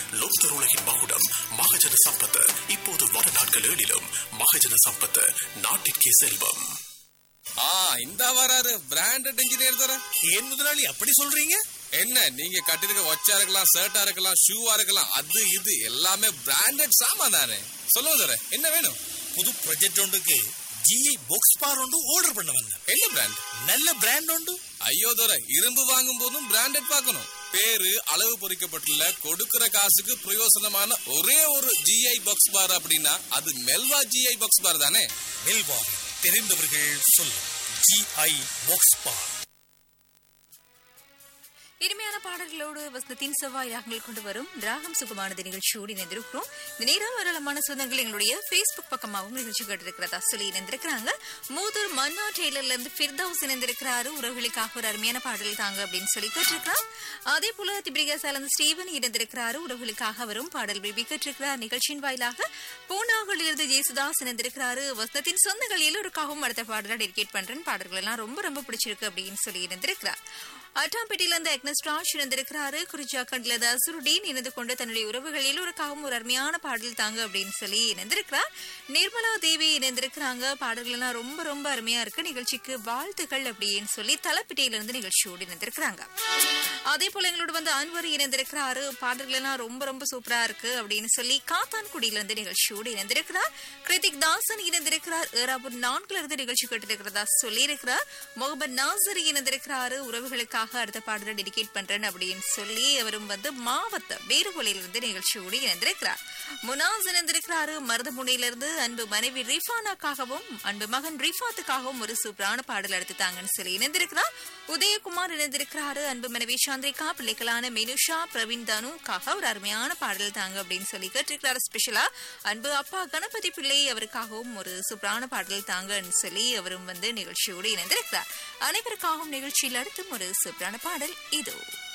லோக்தர் உலகின் மகுடம் மகஜன சம்பத் இப்போது வர நாட்கள் ஏழிலும் மகஜன சம்பத் நாட்டிற்கே செல்வம் ஆ இந்த வராரு பிராண்டட் இன்ஜினியர் தர ஏன் முதலாளி அப்படி சொல்றீங்க என்ன நீங்க கட்டிருக்க ஒச்சா இருக்கலாம் ஷர்ட்டா இருக்கலாம் ஷூவா இருக்கலாம் அது இது எல்லாமே பிராண்டட் சாமான் தானே சொல்லுங்க தர என்ன வேணும் புது ப்ராஜெக்ட் ஒன்றுக்கு ஜிஐ பாக்ஸ் பார் ஒன்று ஆர்டர் பண்ண வந்தேன் என்ன பிராண்ட் நல்ல பிராண்ட் உண்டு ஐயோ தர இரும்பு வாங்கும் போதும் பிராண்டட் பார்க்கணும் பேரு அளவு பொறிக்கப்பட்டுள்ள கொடுக்கிற காசுக்கு பிரயோசனமான ஒரே ஒரு ஜிஐ பாக்ஸ் பார் அப்படின்னா அது மெல்வா ஜிஐ பாக்ஸ் பார் தானே மெல்வா தெரிந்தவர்கள் சொல்லும் ஜிஐ பாக்ஸ் பார் இனிமையான பாடல்களோடு வசனத்தின் செவ்வாய் ராகங்கள் கொண்டு வரும் ராகம் சுகமானது நிகழ்ச்சியோடு இணைந்திருக்கிறோம் இந்த நேரம் ஏராளமான சொந்தங்கள் எங்களுடைய ஃபேஸ்புக் பக்கமாகவும் நிகழ்ச்சி கேட்டிருக்கிறதா சொல்லி இணைந்திருக்கிறாங்க மூதூர் மன்னா டெய்லர்ல இருந்து ஃபிர்தவுஸ் இணைந்திருக்கிறாரு உறவுகளுக்காக ஒரு அருமையான பாடல் தாங்க அப்படின்னு சொல்லி கேட்டிருக்கிறார் அதே போல திபிரிகாசால இருந்து ஸ்டீவன் இணைந்திருக்கிறாரு உறவுகளுக்காக வரும் பாடல் விரும்பி கேட்டிருக்கிறார் நிகழ்ச்சியின் வாயிலாக பூனாவில் இருந்து ஜேசுதாஸ் இணைந்திருக்கிறாரு வசனத்தின் சொந்தங்கள் எல்லோருக்காகவும் அடுத்த பாடலை டெடிகேட் பண்றேன் பாடல்கள் எல்லாம் ரொம்ப ரொம்ப பிடிச்சிருக்கு அப்படின்னு சொல்லி இணைந்திருக்கிறார் அட்டாம்பேட்டையில இருந்து அக்னஸ் ராஜ் இணைந்திருக்கிறாரு குறிச்சாக்கண்ட்ல இருந்து அசுருடீன் இணைந்து கொண்டு தன்னுடைய உறவுகள் எல்லோருக்காகவும் ஒரு அருமையான பாடல் தாங்க அப்படின்னு சொல்லி இணைந்திருக்கிறார் நிர்மலா தேவி இணைந்திருக்கிறாங்க பாடல்கள் எல்லாம் ரொம்ப ரொம்ப அருமையா இருக்கு நிகழ்ச்சிக்கு வாழ்த்துக்கள் அப்படின்னு சொல்லி தலப்பிட்டையில இருந்து நிகழ்ச்சியோடு இணைந்திருக்கிறாங்க அதே போல எங்களோட வந்து அன்வர் இணைந்திருக்கிறாரு பாடல்கள் எல்லாம் ரொம்ப ரொம்ப சூப்பரா இருக்கு அப்படின்னு சொல்லி காத்தான்குடியில இருந்து நிகழ்ச்சியோடு இணைந்திருக்கிறார் கிருத்திக் தாசன் இணைந்திருக்கிறார் ஏராபூர் நான்குல இருந்து நிகழ்ச்சி கேட்டிருக்கிறதா சொல்லி இருக்கிறார் முகமது நாசர் இணைந்திருக்கிறாரு உறவுகளுக்காக அடுத்த பாடலை டெடிகேட் பண்றேன் அப்படின்னு சொல்லி அவரும் வந்து மாவட்ட வேறுகொலையில இருந்து நிகழ்ச்சியோடு இணைந்திருக்கிறார் முனாஸ் இணைந்திருக்கிறாரு மருதமுனையில இருந்து அன்பு மனைவி ரிஃபானாக்காகவும் அன்பு மகன் ரிஃபாத்துக்காகவும் ஒரு சூப்பரான பாடல் எடுத்து தாங்கன்னு சொல்லி இணைந்திருக்கிறார் உதயகுமார் இணைந்திருக்கிறாரு அன்பு மனைவி சந்திரிகா பிள்ளைகளான மெனுஷா பிரவீன் தனுக்காக ஒரு அருமையான பாடல் தாங்க அப்படின்னு சொல்லி கேட்டிருக்கிறார் ஸ்பெஷலா அன்பு அப்பா கணபதி பிள்ளை அவருக்காகவும் ஒரு சூப்பரான பாடல் தாங்கன்னு சொல்லி அவரும் வந்து நிகழ்ச்சியோடு இணைந்திருக்கிறார் அனைவருக்காகவும் நிகழ்ச்சியில் அடுத்தும் ஒரு சூப்பரான பாடல் இதோ